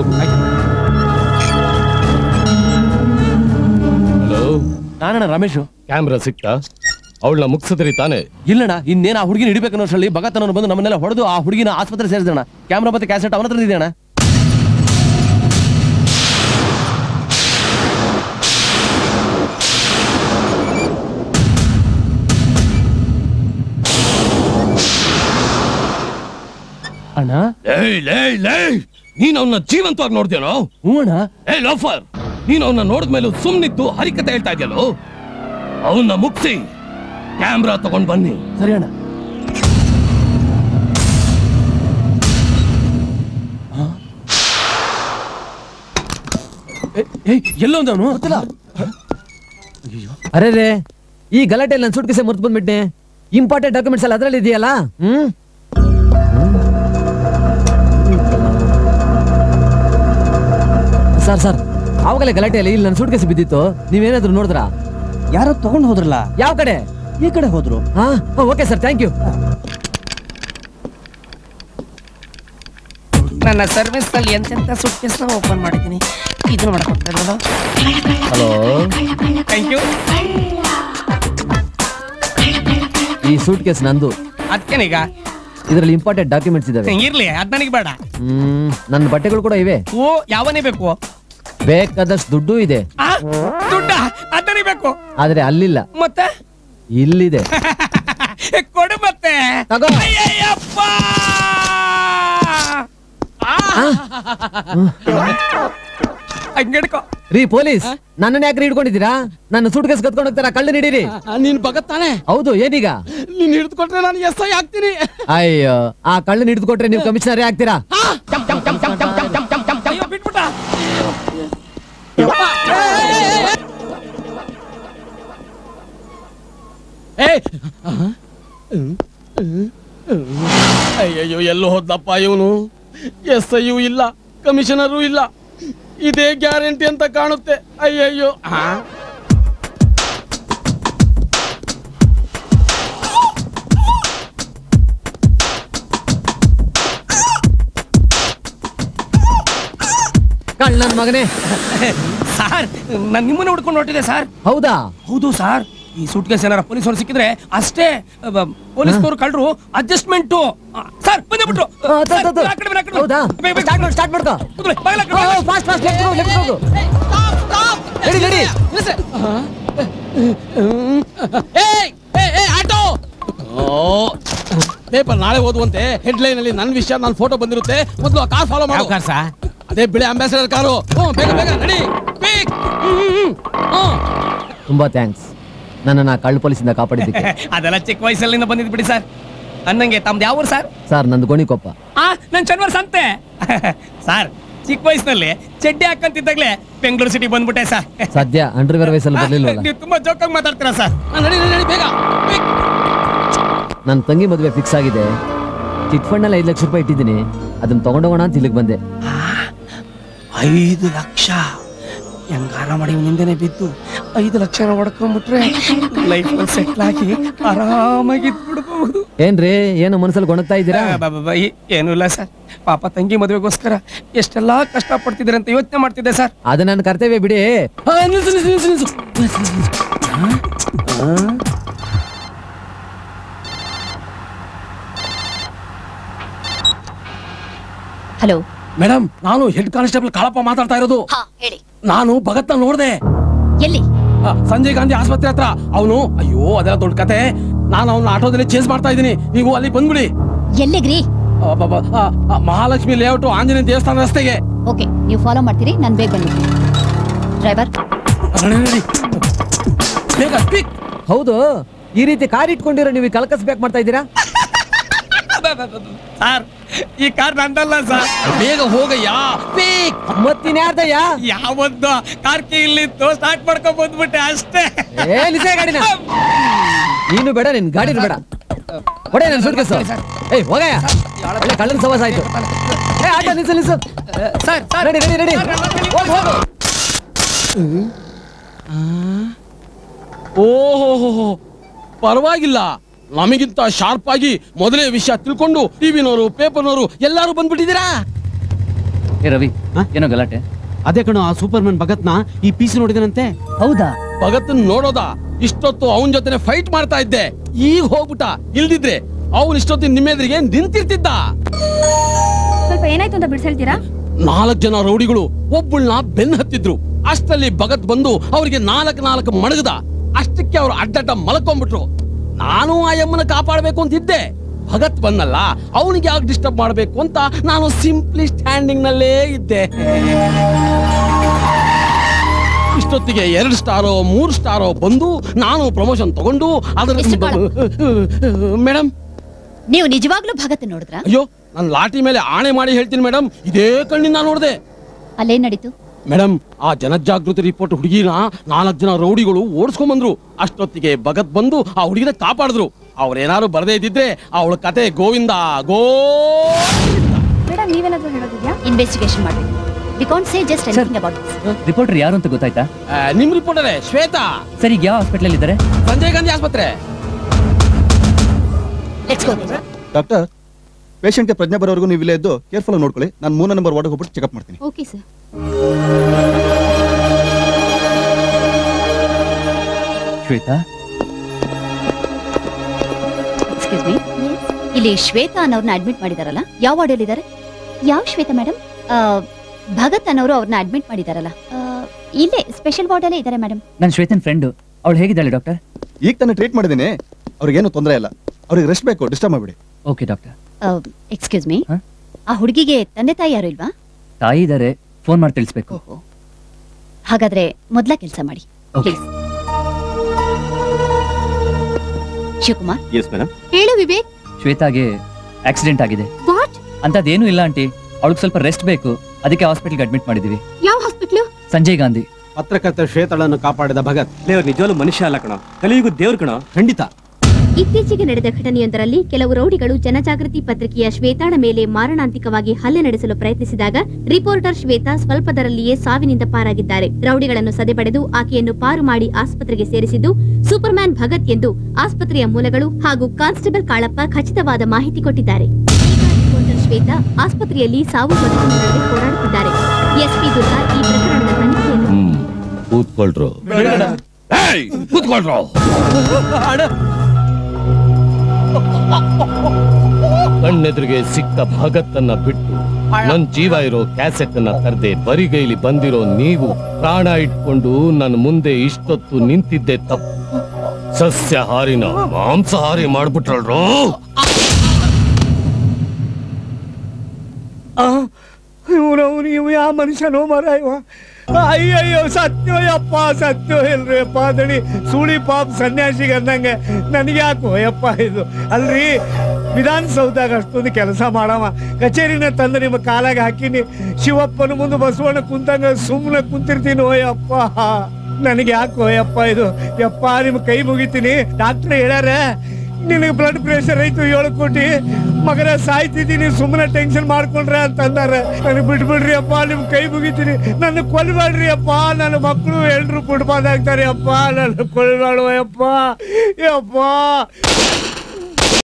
Hello ನಾನಣ್ಣ Ramesh camera ಸಿಕ್ತಾ ಅವಳನ್ನ ಮುಗಿಸಿದ್ರಿ ತಾನೆ ಇಲ್ಲಣ್ಣ ಇನ್ನೇನು ಆ ಹುಡುಗಿನ ಹಿಡಿಬೇಕು ಅನ್ನೋಷ್ಟರಲ್ಲಿ ಭಗತನನ್ನು ಬಂದು ನಮ್ಮನ್ನೆಲ್ಲ ಹೊಡೆದು ಆ ಹುಡುಗಿನ ಆಸ್ಪತ್ರೆ ಸೇರಿಸೋಣ ಕ್ಯಾಮ್ರಾ ಮತ್ತೆ ಕ್ಯಾಸೆಟ್ ಅವನ ಹತ್ರ ಇದೆ ಅಣ್ಣ ಅಣ್ಣ ಏಯ್ ಲೇ ಲೇ ನೀನ್ ಅವನ್ನ ಜೀವಂತವಾಗಿ ನೋಡ್ದೇನೋ ಹ್ಞೂ ಅಣ್ಣ ಏ ಲೋಫರ್ ನೀನ್ ಅವನ್ನ ನೋಡಿದ್ಮೇಲೂ ಸುಮ್ನಿದ್ದು ಹರಿಕತೆ ಹೇಳ್ತಾ ಇದೆಯಲ್ಲೋ ಅವನ್ನ ಮುಗಿಸಿ ಕ್ಯಾಮ್ರಾ ತಗೊಂಡ್ ಬನ್ನಿ ಸರಿ ಅಣ್ಣ ಎಲ್ಲೋ ಅವನು ಗೊತ್ತಿಲ್ಲ ಅರೆ ರೇ ಈ ಗಲಾಟೆ ನನ್ನ ಸುಟ್ಕಿಸೆ ಮುರ್ತು ಬಂದ್ಬಿಟ್ಟೆ ಇಂಪಾರ್ಟೆಂಟ್ ಡಾಕ್ಯುಮೆಂಟ್ಸ್ ಎಲ್ಲ ಅದರಲ್ಲಿ ಇದೆಯಲ್ಲ ಹ್ಮ್ ಸರ್ ಸರ್ ಅವಾಗಲೇ ಗಲಾಟೆಯಲ್ಲಿ ಇಲ್ಲಿ ನನ್ನ ಸುಟ್ಕೇಸ್ ಬಿದ್ದಿತ್ತು ನೀವೇನಾದ್ರೂ ನೋಡಿದ್ರಾ ಯಾರೋ ತಗೊಂಡ್ ಹೋದ್ರಲ್ಲ ಯಾವ ಕಡೆ ಈ ಕಡೆ ಹೋದ್ರು ಹಾ ಓಕೆ ಸರ್ ಥ್ಯಾಂಕ್ ಯು ನನ್ನ ಸರ್ವಿಸ್ ಅಲ್ಲಿ ಎಂತೆಂತ ಸುಟ್ಕೇಸ್ ಓಪನ್ ಮಾಡಿದ್ದೀನಿ ಇದನ್ನ ಮಾಡ್ಕೊಡ್ತಾ ಹಲೋ ಥ್ಯಾಂಕ್ ಯು ಈ ಸೂಟ್ ಕೇಸ್ ನಂದು ಅದಕ್ಕೇನೀಗ ಇದರಲ್ಲಿ ಇಂಪಾರ್ಟೆಂಟ್ ಡಾಕ್ಯುಮೆಂಟ್ಸ್ ಇದಾವೆ ಇರ್ಲಿ ಅದ್ ನನಗೆ ಬೇಡ ಹ್ಮ್ ನನ್ನ ಬಟ್ಟೆಗಳು ಕೂಡ ಇವೆ ಓ ಯಾವನೇ ಬೇಕು ಬೇಕಾದಷ್ಟು ದುಡ್ಡು ಇದೆ ಆ ದುಡ್ಡ ಅದ್ ನನಗೆ ಬೇಕು ಆದ್ರೆ ಅಲ್ಲಿಲ್ಲ ಮತ್ತೆ ಇಲ್ಲಿದೆ ಕೊಡು ಮತ್ತೆ ತಗೋ. ಅಯ್ಯಯ್ಯಪ್ಪ! ಆ! ಹಂಗ್ ಹಿಡ್ಕೊ. ರೀ ಪೊಲೀಸ್ ನನ್ನನ್ನ ಯಾಕ್ರಿ ಹಿಡ್ಕೊಂಡಿದ್ದೀರಾ ನನ್ನ ಸೂಟ್ ಕೇಸ್ ಕತ್ಕೊಂಡು ಹೋಗ್ತಾರ ಕಳ್ಳು ನೀಡಿರಿ ನೀನ್ ಭಗತ್ತಾನೆ ಹೌದು ಏನೀಗ ನೀನ್ ಹಿಡಿದುಕೊಟ್ರೆ ನಾನು ಎಸ್ ಐ ಆಗ್ತೀನಿ ಅಯ್ಯೋ ಆ ಕಳ್ಳನ್ ಹಿಡಿದು ಕೊಟ್ರೆ ನೀವು ಕಮಿಷನರೇ ಆಗ್ತೀರಾ ಅಯ್ಯೋ ಬಿಟ್ಬಿಟ್ಟ ಅಯ್ಯಯ್ಯೋ ಎಲ್ಲೋ ಹೋದ್ಲಪ್ಪ ಇವನು ಎಸ್ ಐ ಇಲ್ಲ ಕಮಿಷನರು ಇಲ್ಲ ಇದೇ ಗ್ಯಾರಂಟಿ ಅಂತ ಕಾಣುತ್ತೆ ಅಯ್ಯಯ್ಯೋ ಆ? ಕಳ್ಳನ್ ಮಗನೇ ಸರ್ ನಾನು ನಿಮ್ಮನ್ನ ಹುಡ್ಕೊಂಡು ಹೊರಟಿದೆ ಸರ್ ಹೌದಾ ಹೌದು ಸರ್ ಈ ಸೂಟ್ ಕೇಸ್ ಏನಾರ ಪೊಲೀಸರು ಸಿಕ್ಕಿದ್ರೆ ಅಷ್ಟೇ ಪೊಲೀಸ್ನವರು ಕಳ್ರು ಅಡ್ಜಸ್ಟ್ಮೆಂಟ್ ಸರ್ ಬಂದೇ ಬಿಟ್ರು ಆ, ತ, ತ, ತ. ಆ ಕಡೆ ಬನ್ನಿ, ಆ ಕಡೆ ಹೌದಾ ಬನ್ನಿ. ಬೇಗ, ಬೇಗ. ಸ್ಟಾರ್ಟ್ ಮಾಡು ಸ್ಟಾರ್ಟ್ ಮಾಡ್ಕೋ ಕೂತ್ಕೊಳ್ಳಿ, ಬಾಗಿಲ ಕಡೆ ಬನ್ನಿ. ಫಾಸ್ಟ್ ಫಾಸ್ಟ್ ಲೆಫ್ಟ್ ಹೋಗು ಲೆಫ್ಟ್ ಹೋಗು ನಡಿ ನಡಿ ಆಟೋ ಪೇಪರ್ ನಾಳೆ ಓದುವಂತೆ ಹೆಡ್ಲೈನ್ ಅಲ್ಲಿ ನನ್ನ ವಿಷಯ ನನ್ನ ಫೋಟೋ ಬಂದಿರುತ್ತೆ ಮೊದಲು ಆ ಕಾರ್ ಫಾಲೋ ಮಾಡು ಅದೇ ಬಿಳಿ ಅಂಬಾಸಿಡರ್ ಕಾರು ಹ್ಞೂ ಬೇಗ ಬೇಗ ನಡಿ ಬೇಗ ತುಂಬಾ ಥ್ಯಾಂಕ್ಸ್ ನನ್ನನ್ನ ಕಳ್ಳ ಪೊಲೀಸಿಂದ ಕಾಪಾಡಿದ್ದಕ್ಕೆ ಅದೆಲ್ಲ ಚಿಕ್ಕ ವಯಸ್ಸಲ್ಲಿಂದ ಬಂದಿದ್ ಬಿಡಿ ಸರ್ ಅನ್ನಂಗೆ ತಮ್ದು ಯಾವ ಊರು ಸರ್ ಸರ್ ನಂದು ಗೋಣಿಕೊಪ್ಪ ಆ ನನ್ ಶನಿವಾರ ಸಂತೆ ಸರ್ ಚಿಕ್ಕ ವಯಸ್ಸಿನಲ್ಲಿ ಚಡ್ಡಿ ಹಾಕಂತಿದ್ದಾಗ್ಲೇ ಬೆಂಗಳೂರು ಸಿಟಿ ಬಂದ್ಬಿಟ್ಟೆ ಸರ್ ಸದ್ಯ ಅಂಡರ್ವೇರ್ ವಯಸ್ಸಲ್ಲಿ ಬರ್ಲಿಲ್ವಲ್ಲ ನೀವು ತುಂಬಾ ಜೋಕಾಗಿ ಮಾತಾಡ್ತೀರಾ ಸರ್ ನಡಿ ನಡಿ ನಡಿ ಬೇಗ ಬೇಗ ನನ್ನ ತಂಗಿ ಮದುವೆ ಫಿಕ್ಸ್ ಆಗಿದೆ ಚಿಟ್ ಫಂಡ್ ಅಲ್ಲಿ ಐದು ಲಕ್ಷ ರೂಪಾಯಿ ಇಟ್ಟಿದ್ದೀನಿ ಅದನ್ನ ತಗೊಂಡೋಗೋಣ ಅಂತ ಇಲ್ಲಿಗೆ ಬಂದೆ ಐದು ಲಕ್ಷ ಹೆಂಗಾರ ಮಾಡಿ ಹಿಂದೆನೆ ಬಿದ್ದು ಐದು ಲಕ್ಷ ಹೊಡ್ಕೊಂಡ್ಬಿಟ್ರೆ ಲೈಫ್ ಸೆಟ್ಲ್ ಆಗಿ ಆರಾಮಾಗಿ ಬಿಡ್ಬಹುದು ಏನ್ರಿ ಏನು ಮನಸ್ಸಲ್ಲಿ ಗೊಣಗ್ತಾ ಇದ್ದೀರಾ ಏನೂ ಇಲ್ಲ ಸರ್ ಪಾಪ ತಂಗಿ ಮದುವೆಗೋಸ್ಕರ ಎಷ್ಟೆಲ್ಲಾ ಕಷ್ಟ ಪಡ್ತಿದ್ದೀರ ಅಂತ ಯೋಚನೆ ಮಾಡ್ತಿದ್ದೆ ಸರ್ ಅದು ನನ್ನ ಕರ್ತವ್ಯ ಬಿಡಿ ಆ, ನಿಲ್ಸು ನಿಲ್ಸು ನಿಲ್ಸು ನಿಲ್ಸು ಹಲೋ ಮೇಡಮ್ ನಾನು ಹೆಡ್ ಕಾನ್ಸ್ಟೇಬಲ್ ಕಾಳಪ್ಪ ಮಾತಾಡ್ತಾ ಇರೋದು ಹಾ ಹೇಳಿ ನಾನು ಭಗತ್ನ ನೋಡ್ದೆ ಎಲ್ಲಿ ಆ, ಸಂಜಯ್ ಗಾಂಧಿ ಆಸ್ಪತ್ರೆ ಹತ್ರ ಅವನು ಅಯ್ಯೋ ಅದೆಲ್ಲ ದೊಡ್ಡ ಕತೆ ನಾನು ಅವನ ಆಟೋದಲ್ಲಿ ಚೇಸ್ ಮಾಡ್ತಾ ಇದ್ದೀನಿ ನೀವು ಅಲ್ಲಿ ಬಂದ್ಬಿಡಿ ಎಲ್ಲಿಗ್ರಿ ಆ, ಬ- ಬ- ಆ, ಆ, ಮಹಾಲಕ್ಷ್ಮಿ ಲೇಔಟ್ ಆಂಜನೇಯ ದೇವಸ್ಥಾನ ರಸ್ತೆಗೆ ಓಕೆ ನೀವು ಫಾಲೋ ಮಾಡ್ತೀರಿ ನಾನು ಬೇಗ ಬಂದಿದ್ದೀನಿ ಡ್ರೈವರ್ ನಡಿ, ನಡಿ. ಬೇಗ ಕ್ವಿಕ್ ಹೌದು ಈ ರೀತಿ ಕಾರ್ ಇಟ್ಕೊಂಡಿರೋ ನೀವು ಕಲ್ಕಸ್ ಬ್ಯಾಕ್ ಮಾಡ್ತಾ ಇದ್ದೀರಾ ಸರ್ ಈ ಕಾರ್ ನಂದಲ್ಲ ಸರ್ ಬೇಗ ಹೋಗಯ್ಯ ಕ್ವಿಕ್ ಮತ್ತಿನ್ಯಾರ್ದಯ್ಯ ಯಾವತ್ತು ಕಾರ್ ಕೀ ಇಲ್ಲಿತ್ತು ಸ್ಟಾರ್ಟ್ ಮಾಡ್ಕೊಂಡ್ ಬಂದ್ಬಿಟ್ಟೆ ಅಷ್ಟೇ ಏ ನಿಲ್ಸೇ ಗಾಡಿನ ನೀನು ಬೇಡ ನಿನ್ ಗಾಡಿ ಬೇಡ ಕೊಡೆ ನನ್ ಸುಟ್ಕೇಸು ಏಯ್ ಹೋಗಯ್ಯ ಒಳ್ಳೆ ಕಳ್ಳನ ಸವಾಸ ಆಯ್ತು ಏ ಆಟ ನಿಲ್ಸು ನಿಲ್ಸು sir sir ready ready ready ಹೋಗು ಹೋಗು ಓಹೋ ಪರವಾಗಿಲ್ಲ ನಮಗಿಂತ ಶಾರ್ಪ್ ಆಗಿ ಮೊದಲೇ ವಿಷಯ ತಿಳ್ಕೊಂಡು ಟಿವಿನವರು ಪೇಪರ್ನವರು ಎಲ್ಲರೂ ಬಂದ್ಬಿಟ್ಟಿದ್ದೀರಾ ಏ ರವಿ ಏನೋ ಗಲಾಟೆ ಅದೇ ಕಣೋ ಆ ಸೂಪರ್ಮನ್ ಭಗತ್ನ ಈ ಪೀಸ್ ನೋಡಿದನಂತೆ ಹೌದಾ ಭಗತ್ನ್ ನೋಡೋದ ಇಷ್ಟೊತ್ತು ಅವನ ಜೊತೆನೆ ಫೈಟ್ ಮಾಡ್ತಾ ಇದ್ದೆ ಈಗ ಹೋಗ್ಬಿಟ್ಟ ಇಲ್ದಿದ್ರೆ ಅವನ್ ಇಷ್ಟೊತ್ತಿನ ನಿಮ್ಮೆದ್ರಿಗೆ ನಿಂತಿರ್ತಿದ್ದ ಸ್ವಲ್ಪ ಏನಾಯ್ತು ಅಂತ ಬಿಡ್ಸ್ ಹೇಳ್ತೀರಾ ನಾಲ್ಕು ಜನ ರೌಡಿಗಳು ಒಬ್ಬಳನ್ನ ಬೆನ್ ಹತ್ತಿದ್ರು ಅಷ್ಟರಲ್ಲಿ ಭಗತ್ ಬಂದು ಅವರಿಗೆ ನಾಲ್ಕು ನಾಲ್ಕು ಮಡಗದ ಅಷ್ಟಕ್ಕೆ ಅವ್ರು ಅಡ್ಡಡ್ಡ ಮಲ್ಕೊಂಡ್ಬಿಟ್ರು ನಾನು ಆ ಯಮ್ಮನ ಕಾಪಾಡಬೇಕು ಅಂತಿದ್ದೆ ಭಗತ್ ಬಂದಲ್ಲ ಅವನಿಗೆ ಯಾಕೆ ಡಿಸ್ಟರ್ಬ್ ಮಾಡಬೇಕು ಅಂತ ನಾನು ಸಿಂಪ್ಲಿ ಸ್ಟ್ಯಾಂಡಿಂಗ್ ನಲ್ಲೇ ಇದ್ದೆ ಇಷ್ಟೊತ್ತಿಗೆ ಎರಡು ಸ್ಟಾರೋ ಮೂರು ಸ್ಟಾರೋ ಬಂದು ನಾನು ಪ್ರಮೋಷನ್ ತಗೊಂಡು ಎಷ್ಟು ಕಾಲ? ಅದರ ಮೇಡಮ್ ನೀವು ನಿಜವಾಗ್ಲೂ ಭಗತ್ ನೋಡಿದ್ರ ಅಯ್ಯೋ ನಾನು ಲಾಟಿ ಮೇಲೆ ಆಣೆ ಮಾಡಿ ಹೇಳ್ತೀನಿ ಮೇಡಮ್ ಇದೇ ಕಣ್ಣಿಂದ ನೋಡಿದೆ ಅಲ್ಲೇನ್ ನಡೀತು ಮೇಡಮ್ ಆ ಜನಜಾಗೃತಿ ರಿಪೋರ್ಟ್ ಹುಡುಗಿನ ನಾಲ್ಕು ಜನ ರೌಡಿಗಳು ಓಡಿಸ್ಕೊಂಡ್ ಬಂದ್ರು ಅಷ್ಟೊತ್ತಿಗೆ ಭಗತ್ ಬಂದು ಆ ಹುಡುಗಿನ ಕಾಪಾಡಿದ್ರು ಅವ್ರೇನಾರು ಬರದೇ ಇದ್ದಿದ್ರೆ ಅವಳ ಕತೆ ಗೋವಿಂದ ಗೋ ಮೇಡಮ್ ನೀವೇನಾದ್ರೂ ಹೇಳೋದಿದ್ಯಾ ಇನ್ವೆಸ್ಟಿಗೇಷನ್ ಮಾಡಬೇಕು we can't say just anything about reporter ಯಾರು ಅಂತ ಗೊತ್ತಾಯ್ತಾ ಆ, ನಿಮ್ ರಿಪೋರ್ಟರೇ ಶ್ವೇತಾ ಸರ್ ಈಗ ಯಾವ ಹಾಸ್ಪಿಟಲ್ ಇದ್ದಾರೆ ಸಂಜಯ್ ಗಾಂಧಿ ಆಸ್ಪತ್ರೆ ಲೆಟ್ಸ್ ಗೋ ಡಾಕ್ಟರ್ ಪೇಷಂಟ್ಗೆ ಪ್ರಜ್ಞೆ ಬರೋವರೆಗೂ ನೀವು ಇಲ್ಲೇ ಇದ್ದು ಕೇರ್ಫುಲ್ ನೋಡ್ಕೊಳ್ಳಿ ನಾನು ಮೂರನೇ ನಂಬರ್ ವಾರ್ಡ್ ಹೋಗ್ಬಿಟ್ಟು ಚೆಕಪ್ ಮಾಡ್ತೀನಿ okay sir Shweta excuse me ಇಲ್ಲಿ ಶ್ವೇತಾ ಅನ್ನೋರ್ನ ಅಡ್ಮಿಟ್ ಮಾಡಿದಾರಲ್ಲ ಯಾವ ವಾರ್ಡಲ್ಲಿ ಇದ್ದಾರೆ ಯಾವ ಶ್ವೇತಾ ಮೇಡಮ್ ಭಗತ್ ಅನ್ನೋರು ಅವ್ರನ್ನ ಅಡ್ಮಿಟ್ ಮಾಡಿದಾರಲ್ಲ ಆ, ಇಲ್ಲೇ ಸ್ಪೆಷಲ್ ವಾರ್ಡಲ್ಲೇ ಇದ್ದಾರೆ ಮೇಡಮ್ ನನ್ನ ಶ್ವೇತನ್ ಫ್ರೆಂಡು ಅವಳು ಹೇಗಿದ್ದಾಳೆ ಡಾಕ್ಟರ್ ಈಗ ತಾನೇ ಟ್ರೀಟ್ ಮಾಡಿದ್ದೀನಿ ಅವ್ರಿಗೇನು ತೊಂದರೆ ಇಲ್ಲ ಅವ್ರಿಗೆ ರೆಸ್ಟ್ ಬೇಕು ಡಿಸ್ಟರ್ಬ್ ಮಾಡಿಬಿಡಿ ಓಕೆ ಡಾಕ್ಟರ್ ಎಕ್ಸ್ಕ್ಯೂಸ್ ಮೀ ಹ? ಆ ಹುಡುಗಿಗೆ ತಂದೆ ತಾಯಿ ಯಾರು ಇಲ್ವಾ ತಾಯಿ ಇದ್ದಾರೆ ಫೋನ್ ಮಾಡಿ ತಿಳಿಸ್ಬೇಕು ಓಹೋ ಹಾಗಾದ್ರೆ ಮೊದ್ಲ ಕೆಲಸ ಮಾಡಿ Okay. Please Shivakumar yes madam ಹೇಳು ವಿವೇಕ್ ಶ್ವೇತಾಗೆ ಆಕ್ಸಿಡೆಂಟ್ ಆಗಿದೆ ವಾಟ್ ಅಂತದೇನು ಇಲ್ಲ ಆಂಟಿ ಅವಳಿಗೆ ಸ್ವಲ್ಪ ರೆಸ್ಟ್ ಬೇಕು ಅದಕ್ಕೆ ಹಾಸ್ಪಿಟಲ್ಗೆ ಅಡ್ಮಿಟ್ ಮಾಡಿದೀವಿ ಯಾವ ಹಾಸ್ಪಿಟ್ಲು ಸಂಜಯ್ ಗಾಂಧಿ ಪತ್ರಕರ್ತ ಶ್ವೇತಳನ್ನು ಕಾಪಾಡಿದ ಭಗತ್ ದೇವ್ರು ನಿಜವಾಗ್ಲೂ ಮನುಷ್ಯ ಅಲ್ಲ ಕಣ ಕಲಿಯುಗು ದೇವ್ರ ಕಣ ಖಂಡಿತ ಇತ್ತೀಚೆಗೆ ನಡೆದ ಘಟನೆಯೊಂದರಲ್ಲಿ ಕೆಲವು ರೌಡಿಗಳು ಜನಜಾಗೃತಿ ಪತ್ರಿಕೆಯ ಶ್ವೇತಾಳ ಮೇಲೆ ಮಾರಣಾಂತಿಕವಾಗಿ ಹಲ್ಲೆ ನಡೆಸಲು ಪ್ರಯತ್ನಿಸಿದಾಗ ರಿಪೋರ್ಟರ್ ಶ್ವೇತಾ ಸ್ವಲ್ಪದರಲ್ಲಿಯೇ ಸಾವಿನಿಂದ ಪಾರಾಗಿದ್ದಾರೆ ರೌಡಿಗಳನ್ನು ಸದೆಬಡೆದು ಆಕೆಯನ್ನು ಪಾರು ಮಾಡಿ ಆಸ್ಪತ್ರೆಗೆ ಸೇರಿಸಿದ್ದು ಸೂಪರ್ಮ್ಯಾನ್ ಭಗತ್ ಎಂದು ಆಸ್ಪತ್ರೆಯ ಮೂಲಗಳು ಹಾಗೂ ಕಾನ್ಸ್ಟೇಬಲ್ ಕಾಳಪ್ಪ ಖಚಿತವಾದ ಮಾಹಿತಿ ಕೊಟ್ಟಿದ್ದಾರೆ ಈಗ ರಿಪೋರ್ಟರ್ ಶ್ವೇತಾ ಆಸ್ಪತ್ರೆಯಲ್ಲಿ ಸಾವು ಬದುಕಿನ ನಡುವೆ ಹೋರಾಡುತ್ತಿದ್ದಾರೆ ಎಸ್ಪಿ ದುರ್ಗಾ ಈ ಪ್ರಕರಣದ ತನಿಖೆಯನ್ನು ಹ್ಮ್ ಕೂತ್ಕೊಳ್ರು ಏಯ್, ಕೂತ್ಕೊಳ್ರು ಕಣ್ಣೆದುರಿಗೆ ಸಿಕ್ಕ ಭಗತ್ತನ್ನ ಬಿಟ್ಟು ನನ್ ಜೀವ ಇರೋ ಕ್ಯಾಸೆಟ್ ಅನ್ನ ತರದೆ ಬರಿಗೈಲಿ ಬಂದಿರೋ ನೀವು ಪ್ರಾಣ ಇಟ್ಕೊಂಡು ನನ್ನ ಮುಂದೆ ಇಷ್ಟೊತ್ತು ನಿಂತಿದ್ದೆ ತಪ್ಪು ಸಸ್ಯಹಾರಿನ ಮಾಂಸಾಹಾರಿ ಮಾಡ್ಬಿಟ್ರಲ್ರು ಇವನವನು ಇವ ಯಾವ ಮನುಷ್ಯನೋ ಮರ ಇವ ಅಯ್ಯಯ್ಯೋ ಸತ್ಯೋ ಯಪ್ಪ ಸತ್ಯೋ ಇಲ್ರಿ ಅಪ್ಪ ದಣಿ ಸುಳಿ ಪಾಪ ಸನ್ಯಾಸಿಗೆ ಅಂದಂಗೆ ನನಗೆ ಯಾಕೋ ಯಪ್ಪ ಇದು ಅಲ್ರಿ ವಿಧಾನಸೌಧಾಗ ಅಷ್ಟೊಂದು ಕೆಲಸ ಮಾಡವ ಕಚೇರಿನ ತಂದು ನಿಮ್ಮ ಕಾಲಾಗ ಹಾಕಿನಿ ಶಿವಪ್ಪನ ಮುಂದೆ ಬಸವಣ್ಣ ಕುಂತಂಗ ಸುಮ್ಮನೆ ಕುಂತಿರ್ತೀನಿ ಓ ಯಪ್ಪ ನನಗೆ ಯಾಕೋ ಯಪ್ಪ ಇದು ಯಪ್ಪ ನಿಮ್ಮ ಕೈ ಮುಗಿತೀನಿ ಡಾಕ್ಟರ್ ಹೇಳ್ಯಾರ ನಿನಗೆ ಬ್ಲಡ್ ಪ್ರೆಷರ್ ಐತು ಏಳು ಕೋಟಿ ಮಗನ ಸಾಯ್ತಿದ್ದೀನಿ ಸುಮ್ಮನೆ ಟೆನ್ಷನ್ ಮಾಡ್ಕೊಂಡ್ರೆ ಅಂತಂದಾರ ನನಗೆ ಬಿಟ್ಬಿಡ್ರಿ ಅಪ್ಪ ನಿಮ್ ಕೈ ಮುಗಿತೀನಿ ನನ್ನ ಕೊಲ್ಬೇಡ್ರಿ ಅಪ್ಪ ನನ್ನ ಮಕ್ಕಳು ಎಲ್ರು ಬಿಡ್ಬಾರ್ದಾಗ್ತಾರೆ ಅಪ್ಪ ನನ್ನ ಕೊಲ್ಬೇಡುವ ಅಪ್ಪ ಯಪ್ಪ